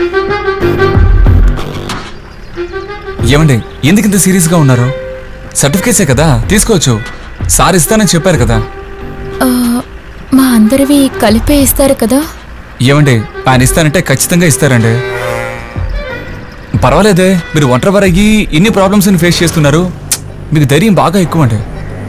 ఏమండి ఎందుకు ఇంత సీరియస్గా ఉన్నారు సర్టిఫికేట్సే కదా తీసుకోవచ్చు సార్ ఇస్తానని చెప్పారు కదా ఆ, మా అందరివి కలిపే ఇస్తారు కదా ఏమండి ఆయన ఇస్తానంటే ఖచ్చితంగా ఇస్తారండి పర్వాలేదే మీరు ఒంటరి వరగి ఇన్ని ప్రాబ్లమ్స్ని ఫేస్ చేస్తున్నారు మీకు ధైర్యం బాగా ఎక్కువ అండి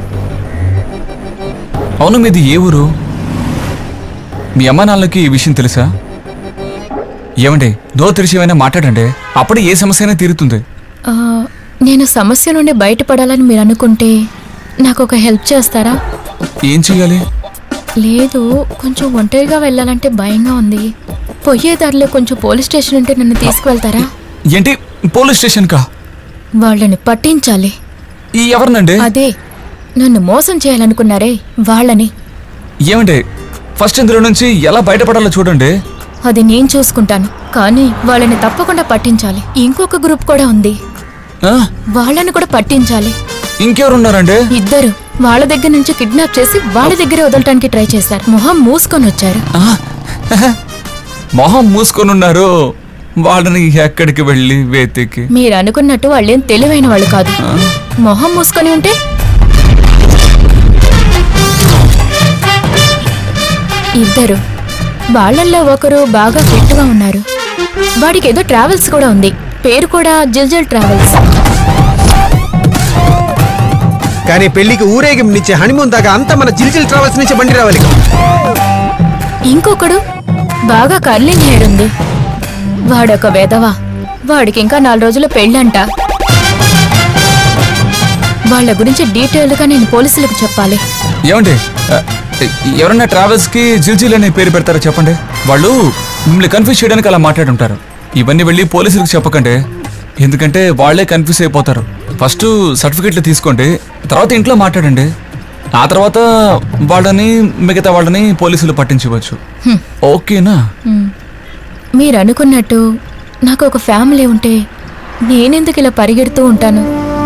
అవును మీది ఏ ఊరు మీ అమ్మా నాన్నలకి ఈ విషయం తెలుసా ఏమండి నో తెరిచి ఏమైనా మాట్లాడండి అప్పుడే ఏ సమస్య అయినా తీరుతుంది ఆ, నేను సమస్య నుండి బయటపడాలని మీరు అనుకుంటే నాకు ఒక హెల్ప్ చేస్తారా ఏం చెయ్యాలి లేదు కొంచెం ఒంటరిగా వెళ్ళాలంటే భయంగా ఉంది పొయ్యే దారిలో కొంచెం పోలీస్ స్టేషన్ ఉంటే నన్ను తీసుకువెళ్తారా ఏంటి పోలీస్ స్టేషన్ కా వాళ్ళని పట్టించాలి ఈ ఎవరినండి అదే నన్ను మోసం చేయాలనుకున్నారే వాళ్ళని ఏమండి ఫస్ట్ ఇందులో నుంచి ఎలా బయటపడాలో చూడండి అది నేను చూసుకుంటాను కానీ వాళ్ళని తప్పకుండా పట్టించాలి ఇంకొక గ్రూప్ కూడా ఉంది ఆ? వాళ్ళని కూడా పట్టించాలి ఇంకెవరున్నారండి ఇద్దరు వాళ్ళ దగ్గర నుంచి కిడ్నాప్ చేసి వాళ్ళ దగ్గరే వదలటానికి ట్రై చేశారు మొహం మూసుకొని వచ్చారు ఆ? మొహం మూసుకొని ఉన్నారు వాళ్ళని ఎక్కడికి వెళ్ళి వెతికి మీరు అనుకున్నట్టు వాళ్ళేం తెలివైన వాళ్ళు కాదు మొహం మూసుకొని ఉంటే ఇద్దరు వాళ్ళల్లో ఒకరు బాగా ఫిట్గా ఉన్నారు వాడికి ఏదో ట్రావెల్స్ కూడా ఉంది పేరు కూడా జిల్జల్ ట్రావెల్స్ కానీ పెళ్లికి ఊరేగింపు నుంచి హనీమూన్ దాకా అంతా మన జిల్జిల్ ట్రావెల్స్ నుంచి బండి రావాలి ఇంకొకడు బాగా కర్లింగ్ హెయిర్ ఉంది వాడొక వెధవ వాడికి ఇంకా నాలుగు రోజులు పెళ్ళంట వాళ్ళ గురించి డీటెయిల్డ్గా నేను పోలీసులకు చెప్పాలి ఏమండి ఆ, ఎవరన్నా ట్రావెల్స్ కి జిల్జిల్ అనే పేరు పెడతారో చెప్పండి వాళ్ళు మిమ్మల్ని కన్ఫ్యూజ్ చేయడానికి అలా మాట్లాడుంటారు ఇవన్నీ వెళ్ళి పోలీసులకు చెప్పకండి ఎందుకంటే వాళ్ళే కన్ఫ్యూజ్ అయిపోతారు ఫస్ట్ సర్టిఫికెట్లు తీసుకోండి తర్వాత ఇంట్లో మాట్లాడండి ఆ తర్వాత వాళ్ళని మిగతా వాళ్ళని పోలీసులు పట్టించవచ్చు ఓకేనా హ్మ్. మీరు అనుకున్నట్టు నాకు ఒక ఫ్యామిలీ ఉంటే నేనెందుకు ఇలా పరిగెడుతూ ఉంటాను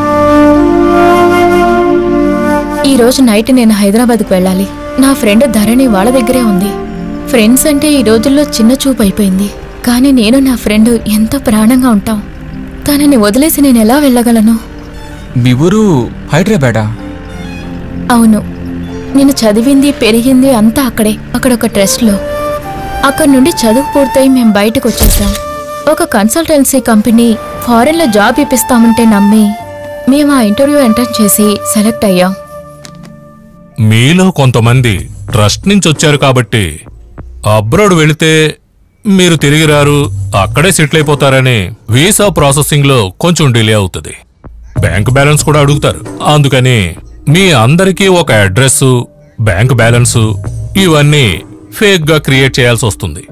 ఈ రోజు నైట్ నేను హైదరాబాద్కు వెళ్ళాలి నా ఫ్రెండ్ ధరణి వాళ్ళ దగ్గరే ఉంది ఫ్రెండ్స్ అంటే ఈ రోజుల్లో చిన్న చూపు అయిపోయింది కానీ నేను నా ఫ్రెండ్ ఎంతో ప్రాణంగా ఉంటాం తనని వదిలేసి నేను ఎలా వెళ్ళగలను మీ ఊరు హైదరాబాదా అవును నేను చదివింది పెరిగింది అంతా అక్కడే అక్కడ ఒక ట్రస్ట్లో అక్కడి నుండి చదువు పూర్తయి మేము బయటకు వచ్చేసాం ఒక కన్సల్టెన్సీ కంపెనీ ఫారెన్లో జాబ్ ఇప్పిస్తామంటే నమ్మి మేము ఆ ఇంటర్వ్యూ ఎంటర్ చేసి సెలెక్ట్ అయ్యాం మీలో కొంతమంది ట్రస్ట్ నుంచి వచ్చారు కాబట్టి అబ్రాడ్ వెళితే మీరు తిరిగి రారు అక్కడే సెటిల్ అయిపోతారని వీసా ప్రాసెసింగ్ లో కొంచెం డిలే అవుతుంది బ్యాంక్ బ్యాలెన్స్ కూడా అడుగుతారు అందుకని మీ అందరికీ ఒక అడ్రస్ బ్యాంక్ బ్యాలెన్స్ ఇవన్నీ ఫేక్ గా క్రియేట్ చేయాల్సి వస్తుంది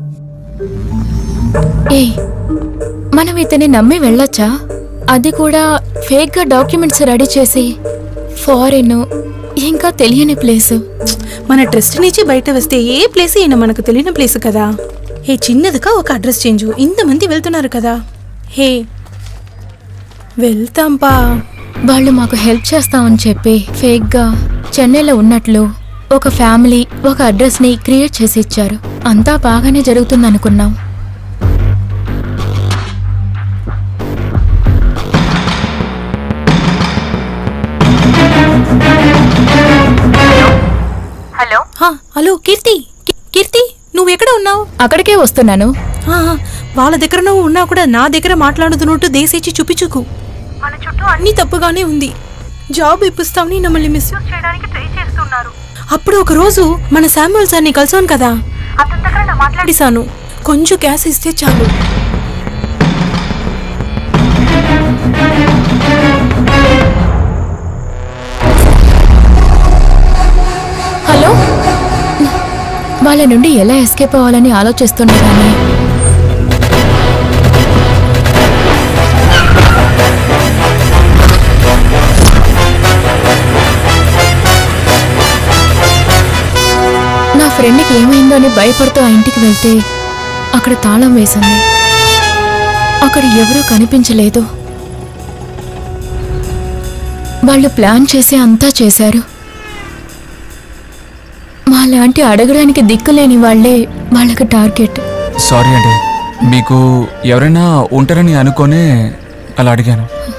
ఏ మనం ఇతన్ని నమ్మి వెళ్ళొచ్చా అది కూడా ఫేక్గా డాక్యుమెంట్స్ రెడీ చేసి ఫారెన్ ఇంకా తెలియని ప్లేసు మన ట్రస్ట్ నుంచి బయట వస్తే ఏ ప్లేస్ అయినా మనకు తెలియని ప్లేస్ కదా హే చిన్నదిగా ఒక అడ్రస్ చేంజ్ ఇంతమంది వెళ్తున్నారు కదా హే వెళ్తాంపా వాళ్ళు మాకు హెల్ప్ చేస్తామని చెప్పి ఫేక్గా చెన్నైలో ఉన్నట్లు ఒక ఫ్యామిలీ ఒక అడ్రస్ని క్రియేట్ చేసి ఇచ్చారు అంతా బాగానే జరుగుతుందనుకున్నాం హా, హలో కీర్తి కీ- కీర్తి నువ్వు ఎక్కడ ఉన్నావు అక్కడికే వస్తున్నాను ఆ, ఆ, వాళ్ళ దగ్గర నువ్వు ఉన్నా కూడా నా దగ్గర మాట్లాడుతున్నట్టు దేశించి చూపించుకు మన చుట్టూ అన్ని తప్పుగానే ఉంది జాబ్ ఇప్పిస్తామని మమ్మల్ని మిస్ చేయడానికి ట్రై చేస్తున్నారు అప్పుడు ఒక రోజు మన శామ్యుల్ సార్ని కలిసాను కదా అతని దగ్గర నా మాట్లాడిసాను కొంచెం క్యాష్ ఇస్తే చాలు హలో వాళ్ళ నుండి ఎలా ఎస్కేప్ అవ్వాలని ఆలోచిస్తున్నా కానీ నా ఫ్రెండ్కి ఏమైందో అని భయపడుతూ ఆ ఇంటికి వెళ్తే అక్కడ తాళం వేసింది అక్కడ ఎవరూ కనిపించలేదు వాళ్ళు ప్లాన్ చేసి అంతా చేశారు మాలాంటి అడగడానికి దిక్కులేని వాళ్ళే వాళ్ళకి టార్గెట్ సారీ అండి మీకు ఎవరైనా ఉంటారని అనుకోనే అలా అడిగాను